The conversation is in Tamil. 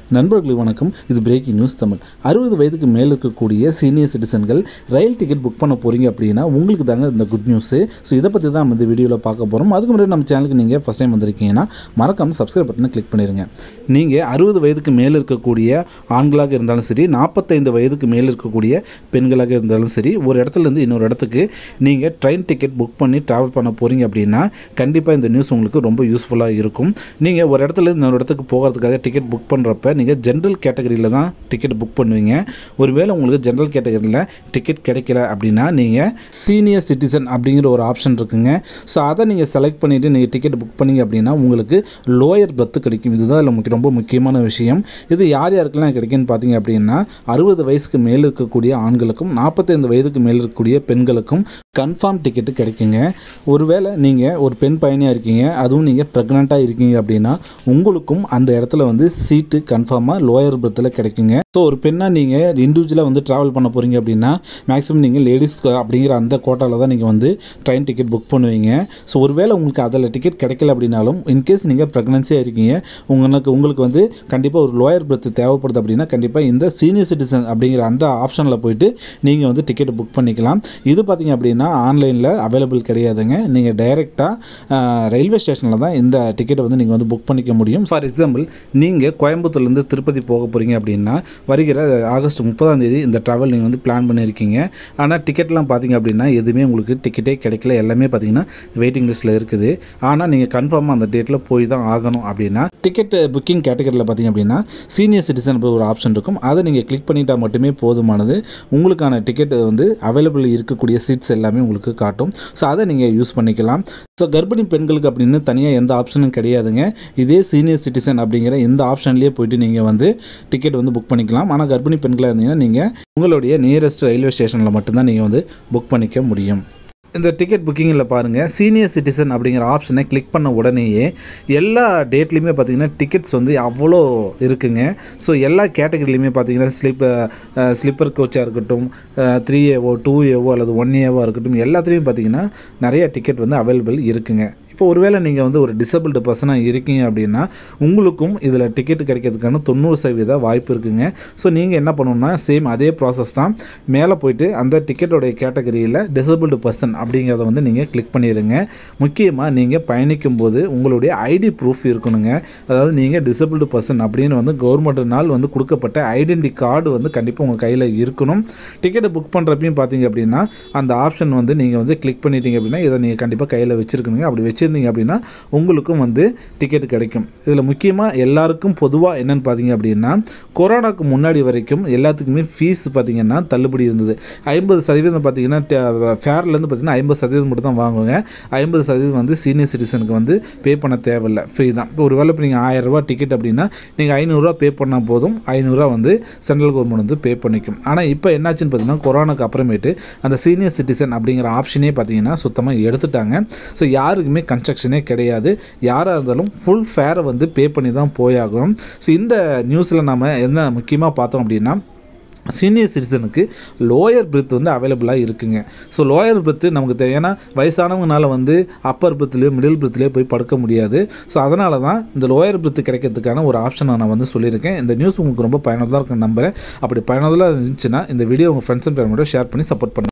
நண்பர்களுக்கு வணக்கம் இது பிரேக்கிங் நியூஸ் தமிழ் அறுபது வயதுக்கு மேலே இருக்கக்கூடிய சீனியர் சிட்டிசன்கள் ரயில் டிக்கெட் புக் பண்ண போகிறீங்க அப்படின்னா உங்களுக்கு தாங்க இந்த குட் நியூஸு ஸோ இதை பற்றி தான் நம்ம இந்த வீடியோவில் பார்க்க போகிறோம் அதுக்கு முன்னாடி நம்ம சேனலுக்கு நீங்கள் ஃபஸ்ட் டைம் வந்திருக்கீங்கன்னா மறக்காம சப்ஸ்கிரைப் பட்டனை கிளிக் பண்ணிடுங்க நீங்கள் அறுபது வயதுக்கு மேலே இருக்கக்கூடிய ஆண்களாக இருந்தாலும் சரி நாற்பத்தைந்து வயதுக்கு மேலே இருக்கக்கூடிய பெண்களாக இருந்தாலும் சரி ஒரு இடத்துலேருந்து இன்னொரு இடத்துக்கு நீங்கள் ட்ரெயின் டிக்கெட் புக் பண்ணி ட்ராவல் பண்ண போகிறீங்க அப்படின்னா கண்டிப்பாக இந்த நியூஸ் உங்களுக்கு ரொம்ப யூஸ்ஃபுல்லாக இருக்கும் நீங்கள் ஒரு இடத்துல இருந்து இன்னொரு இடத்துக்கு போகிறதுக்காக டிக்கெட் புக் பண்ணுறப்ப நீங்கள் ஜென்ரல் கேட்டகரியில் தான் டிக்கெட் புக் பண்ணுவீங்க ஒருவேளை உங்களுக்கு ஜென்ரல் கேட்டகரியில் டிக்கெட் கிடைக்கல அப்படின்னா நீங்கள் சீனியர் சிட்டிசன் அப்படிங்கிற ஒரு ஆப்ஷன் இருக்குங்க ஸோ அதை நீங்கள் செலக்ட் பண்ணிவிட்டு நீங்கள் டிக்கெட் புக் பண்ணீங்க அப்படின்னா உங்களுக்கு லோயர் பர்த் கிடைக்கும் இதுதான் இதில் முக்கிய ரொம்ப முக்கியமான விஷயம் இது யார் யாருக்கெல்லாம் கிடைக்குன்னு பார்த்தீங்க அப்படின்னா அறுபது வயசுக்கு மேலே இருக்கக்கூடிய ஆண்களுக்கும் நாற்பத்தைந்து வயதுக்கு மேலே இருக்கக்கூடிய பெண்களுக்கும் கன்ஃபார்ம் டிக்கெட்டு கிடைக்குங்க ஒருவேளை நீங்கள் ஒரு பெண் பயணியாக இருக்கீங்க அதுவும் நீங்கள் ப்ரெக்னெண்ட்டாக இருக்கீங்க அப்படின்னா உங்களுக்கும் அந்த இடத்துல வந்து சீட்டு கன்ஃபார்மாக லோயர் பர்த்தில் கிடைக்குங்க ஸோ ஒரு பெண்ணாக நீங்கள் இண்டிவிஜுவலாக வந்து ட்ராவல் பண்ண போகிறீங்க அப்படின்னா மேக்ஸிமம் நீங்கள் லேடிஸ் அப்படிங்கிற அந்த கோட்டாவில் தான் நீங்கள் வந்து ட்ரெயின் டிக்கெட் புக் பண்ணுவீங்க ஸோ ஒருவேளை உங்களுக்கு அதில் டிக்கெட் கிடைக்கல அப்படின்னாலும் இன்கேஸ் நீங்கள் ப்ரெக்னன்சியாக இருக்கீங்க உங்களுக்கு உங்களுக்கு வந்து கண்டிப்பாக ஒரு லோயர் பர்த் தேவைப்படுது அப்படின்னா கண்டிப்பாக இந்த சீனியர் சிட்டிசன் அப்படிங்கிற அந்த ஆப்ஷனில் போயிட்டு நீங்கள் வந்து டிக்கெட் புக் பண்ணிக்கலாம் இது பார்த்தீங்க அப்படின்னா ஆன்லைனில் அவைலபிள் கிடையாதுங்க நீங்கள் டைரெக்டாக ரயில்வே ஸ்டேஷனில் தான் இந்த டிக்கெட்டை வந்து நீங்கள் வந்து புக் பண்ணிக்க முடியும் ஃபார் எக்ஸாம்பிள் நீங்கள் கோயம்புத்தூர்லேருந்து திருப்பதி போக போகிறீங்க அப்படின்னா வருகிற ஆகஸ்ட் முப்பதாம் தேதி இந்த ட்ராவல் நீங்கள் வந்து பிளான் பண்ணியிருக்கீங்க ஆனால் டிக்கெட்லாம் பார்த்தீங்க அப்படின்னா எதுவுமே உங்களுக்கு டிக்கெட்டே கிடைக்கல எல்லாமே பார்த்தீங்கன்னா வெயிட்டிங் லிஸ்ட்டில் இருக்குது ஆனால் நீங்கள் கன்ஃபார்மாக அந்த டேட்டில் போய் தான் ஆகணும் அப்படின்னா டிக்கெட் புக்கிங் கேட்டகரியில் பார்த்தீங்க அப்படின்னா சீனியர் சிட்டிசன் ஒரு ஆப்ஷன் இருக்கும் அதை நீங்கள் கிளிக் பண்ணிட்டா மட்டுமே போதுமானது உங்களுக்கான டிக்கெட் வந்து அவைலபிள் இருக்கக்கூடிய சீட்ஸ் எல்லாமே உங்களுக்கு காட்டும் ஸோ அதை நீங்கள் யூஸ் பண்ணிக்கலாம் ஸோ கர்ப்பிணி பெண்களுக்கு அப்படின்னு தனியாக எந்த ஆப்ஷனும் கிடையாதுங்க இதே சீனியர் சிட்டிசன் அப்படிங்கிற இந்த ஆப்ஷன்லேயே போயிட்டு நீங்கள் வந்து டிக்கெட் வந்து புக் பண்ணிக்கலாம் ஆனால் கர்ப்பிணி பெண்களாக இருந்தீங்கன்னா நீங்கள் உங்களுடைய நியரஸ்ட் ரயில்வே ஸ்டேஷனில் மட்டும்தான் நீங்கள் வந்து புக் பண்ணிக்க முடியும் இந்த டிக்கெட் புக்கிங்கில் பாருங்கள் சீனியர் சிட்டிசன் அப்படிங்கிற ஆப்ஷனை கிளிக் பண்ண உடனேயே எல்லா டேட்லேயுமே பார்த்தீங்கன்னா டிக்கெட்ஸ் வந்து அவ்வளோ இருக்குங்க ஸோ எல்லா கேட்டகரிலையுமே பார்த்தீங்கன்னா ஸ்லிப் ஸ்லிப்பர் கோச்சாக இருக்கட்டும் த்ரீ ஏவோ டூ ஏவோ அல்லது ஒன் ஏவோ இருக்கட்டும் எல்லாத்துலேயும் பார்த்தீங்கன்னா நிறைய டிக்கெட் வந்து அவைலபிள் இருக்குங்க இப்போ ஒருவேளை நீங்கள் வந்து ஒரு டிசபிள்டு பர்சனாக இருக்கீங்க அப்படின்னா உங்களுக்கும் இதில் டிக்கெட் கிடைக்கிறதுக்கான தொண்ணூறு சதவீத வாய்ப்பு இருக்குங்க ஸோ நீங்கள் என்ன பண்ணணும்னா சேம் அதே ப்ராசஸ் தான் மேலே போயிட்டு அந்த டிக்கெட்டோடைய கேட்டகரியில் டிசபிள்டு பர்சன் அப்படிங்கிறத வந்து நீங்கள் கிளிக் பண்ணிடுங்க முக்கியமாக நீங்கள் பயணிக்கும் போது உங்களுடைய ஐடி ப்ரூஃப் இருக்கணுங்க அதாவது நீங்கள் டிசபிள்டு பர்சன் அப்படின்னு வந்து கவர்மெண்ட்னால் வந்து கொடுக்கப்பட்ட ஐடென்டி கார்டு வந்து கண்டிப்பாக உங்கள் கையில் இருக்கணும் டிக்கெட்டை புக் பண்ணுறப்பையும் பார்த்தீங்க அப்படின்னா அந்த ஆப்ஷன் வந்து நீங்கள் வந்து கிளிக் பண்ணிட்டீங்க அப்படின்னா இதை நீங்கள் கண்டிப்பாக கையில் வச்சுருக்கணுங்க அப்படி வச்சுருந்தீங்க அப்படின்னா உங்களுக்கும் வந்து டிக்கெட் கிடைக்கும் இதில் முக்கியமாக எல்லாருக்கும் பொதுவாக என்னென்னு பார்த்தீங்க அப்படின்னா கொரோனாக்கு முன்னாடி வரைக்கும் எல்லாத்துக்குமே ஃபீஸ் பார்த்தீங்கன்னா தள்ளுபடி இருந்தது ஐம்பது சதவீதம் பார்த்தீங்கன்னா ஃபேர்லேருந்து பார்த்தீங்கன்னா ஐம்பது சதவீதம் மட்டும் தான் வாங்குவாங்க ஐம்பது சதவீதம் வந்து சீனியர் சிட்டிசனுக்கு வந்து பே பண்ண தேவையில்லை ஃப்ரீ தான் இப்போ ஒரு வேளை இப்போ நீங்கள் ஆயிரரூபா டிக்கெட் அப்படின்னா நீங்கள் ஐநூறுரூவா பே பண்ணால் போதும் ஐநூறுரூவா வந்து சென்ட்ரல் கவர்மெண்ட் வந்து பே பண்ணிக்கும் ஆனால் இப்போ என்னாச்சுன்னு பார்த்தீங்கன்னா கொரோனாக்கு அப்புறமேட்டு அந்த சீனியர் சிட்டிசன் அப்படிங்கிற ஆப்ஷனே பார்த்தீங்கன்னா சுத்தமாக எடுத்துட்டாங்க ஸோ யாருக்குமே கன்ஸ்ட்ரக்ஷனே கிடையாது யாராக இருந்தாலும் ஃபுல் ஃபேரை வந்து பே பண்ணி தான் போயாகணும் ஸோ இந்த நியூஸில் நம்ம என்ன முக்கியமாக பார்த்தோம் அப்படின்னா சீனியர் சிட்டிசனுக்கு லோயர் பிரித் வந்து அவைலபிளாக இருக்குங்க ஸோ லோயர் பிரித்து நமக்கு தேவை ஏன்னா வயசானவங்கனால வந்து அப்பர் பிரித்துலேயோ மிடில் பிரித்துலேயோ போய் படுக்க முடியாது ஸோ அதனால தான் இந்த லோயர் பிரித்து கிடைக்கிறதுக்கான ஒரு ஆப்ஷனை நான் வந்து சொல்லியிருக்கேன் இந்த நியூஸ் உங்களுக்கு ரொம்ப பயனுள்ளதாக இருக்குன்னு நம்புகிறேன் அப்படி பயனுள்ளதாக இருந்துச்சுன்னா இந்த வீடியோ உங்கள் ஃப்ரெண்ட்ஸ் அண்ட் ஃபேமிலியோட ஷேர் பண்ணி சப்போர்ட் பண்ணுங்கள்